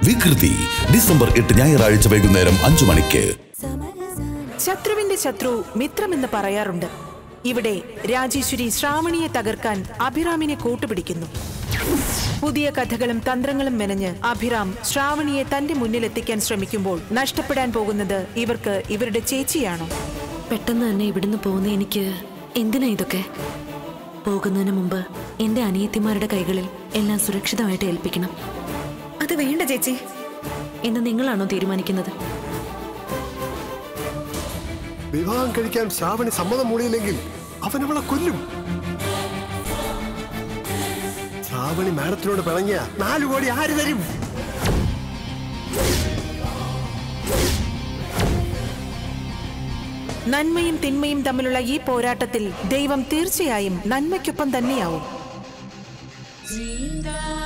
വികൃതി ഡിസംബർ എട്ട് ഞായറാഴ്ച വൈകുന്നേരം അഞ്ചു മണിക്ക് ശത്രുവിന്റെ ശത്രു മിത്രമെന്ന് പറയാറുണ്ട് ഇവിടെ രാജേശ്വരി ശ്രാവണിയെ തകർക്കാൻ അഭിറാമിനെ കൂട്ടുപിടിക്കുന്നു പുതിയ കഥകളും തന്ത്രങ്ങളും മെനഞ്ഞ് അഭിറാം ശ്രാവണിയെ തന്റെ മുന്നിലെത്തിക്കാൻ ശ്രമിക്കുമ്പോൾ നഷ്ടപ്പെടാൻ പോകുന്നത് ഇവർക്ക് ഇവരുടെ ചേച്ചിയാണോ പെട്ടെന്ന് തന്നെ ഇവിടുന്ന് പോകുന്ന എനിക്ക് എന്തിനാ ഇതൊക്കെ പോകുന്നതിന് മുമ്പ് എന്റെ അനിയത്തിമാരുടെ കൈകളിൽ എല്ലാം സുരക്ഷിതമായിട്ട് ഏൽപ്പിക്കണം അത് വേണ്ട ചേച്ചി എന്ന് നിങ്ങളാണോ തീരുമാനിക്കുന്നത് വിവാഹം കഴിക്കാൻ ശ്രാവണി സമ്മതം മൂടിയില്ലെങ്കിൽ അവൻ അവളെ കൊല്ലും ശ്രാവണി മാഡത്തിനോട് പിണങ്ങിയ നാലു കോടി ആര് തരും നന്മയും തിന്മയും തമ്മിലുള്ള ഈ പോരാട്ടത്തിൽ ദൈവം തീർച്ചയായും നന്മയ്ക്കൊപ്പം തന്നെയാവും ജീന്താ